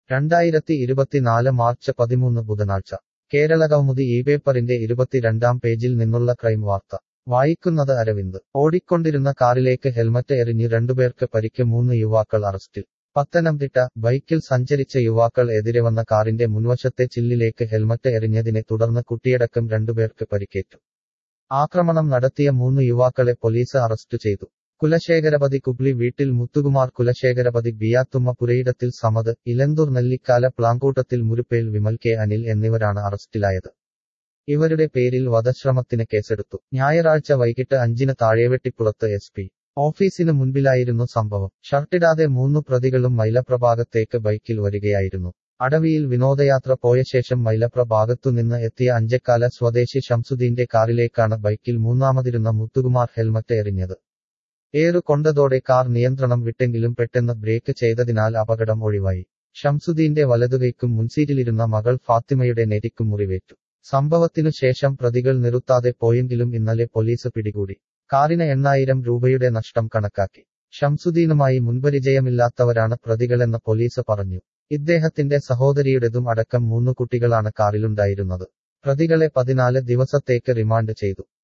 രണ്ടായിരത്തി ഇരുപത്തിനാല് മാർച്ച് പതിമൂന്ന് ബുധനാഴ്ച കേരള കൗമുദി ഈ പേപ്പറിന്റെ ഇരുപത്തിരണ്ടാം പേജിൽ നിന്നുള്ള ക്രൈം വാർത്ത വായിക്കുന്നത് അരവിന്ദ് ഓടിക്കൊണ്ടിരുന്ന കാറിലേക്ക് ഹെൽമറ്റ് എറിഞ്ഞ് രണ്ടുപേർക്ക് പരിക്ക് മൂന്ന് യുവാക്കൾ അറസ്റ്റിൽ പത്തനംതിട്ട ബൈക്കിൽ സഞ്ചരിച്ച യുവാക്കൾ എതിരെ വന്ന കാറിന്റെ മുൻവശത്തെ ചില്ലിലേക്ക് ഹെൽമറ്റ് എറിഞ്ഞതിനെ തുടർന്ന് കുട്ടിയടക്കം രണ്ടുപേർക്ക് പരിക്കേറ്റു ആക്രമണം നടത്തിയ മൂന്ന് യുവാക്കളെ പോലീസ് അറസ്റ്റ് ചെയ്തു കുലശേഖരപതി കുബ്ലി വീട്ടിൽ മുത്തുകുമാർ കുലശേഖരപതി ബിയാത്തുമ്മ പുരയിടത്തിൽ സമത് ഇലന്തൂർ നെല്ലിക്കാല പ്ലാങ്കൂട്ടത്തിൽ മുരുപ്പേൽ വിമൽ കെ അനിൽ എന്നിവരാണ് അറസ്റ്റിലായത് ഇവരുടെ പേരിൽ വധശ്രമത്തിന് കേസെടുത്തു ഞായറാഴ്ച വൈകിട്ട് അഞ്ചിന് താഴെവെട്ടിപ്പുറത്ത് എസ് പി ഓഫീസിന് മുൻപിലായിരുന്നു സംഭവം ഷർട്ടിടാതെ മൂന്നു പ്രതികളും മൈലപ്ര ഭാഗത്തേക്ക് ബൈക്കിൽ വരികയായിരുന്നു അടവിയിൽ വിനോദയാത്ര പോയ ശേഷം മൈലപ്ര ഭാഗത്തുനിന്ന് എത്തിയ അഞ്ചക്കാല സ്വദേശി ഷംസുദ്ദീന്റെ കാറിലേക്കാണ് ബൈക്കിൽ മൂന്നാമതിരുന്ന മുത്തുകുമാർ ഹെൽമറ്റ് എറിഞ്ഞത് ഏറു കൊണ്ടതോടെ കാർ നിയന്ത്രണം വിട്ടെങ്കിലും പെട്ടെന്ന് ബ്രേക്ക് ചെയ്തതിനാൽ അപകടം ഒഴിവായി ഷംസുദ്ദീന്റെ വലതുകൈക്കും മുൻസീറ്റിലിരുന്ന മകൾ ഫാത്തിമയുടെ നെറ്റിക്കും മുറിവേറ്റു സംഭവത്തിനു ശേഷം പ്രതികൾ നിർത്താതെ പോയെങ്കിലും ഇന്നലെ പോലീസ് പിടികൂടി കാറിന് എണ്ണായിരം രൂപയുടെ നഷ്ടം കണക്കാക്കി ഷംസുദ്ദീനുമായി മുൻപരിചയമില്ലാത്തവരാണ് പ്രതികളെന്ന് പോലീസ് പറഞ്ഞു ഇദ്ദേഹത്തിന്റെ സഹോദരിയുടേതും അടക്കം മൂന്നു കുട്ടികളാണ് കാറിലുണ്ടായിരുന്നത് പ്രതികളെ പതിനാല് ദിവസത്തേക്ക് റിമാൻഡ് ചെയ്തു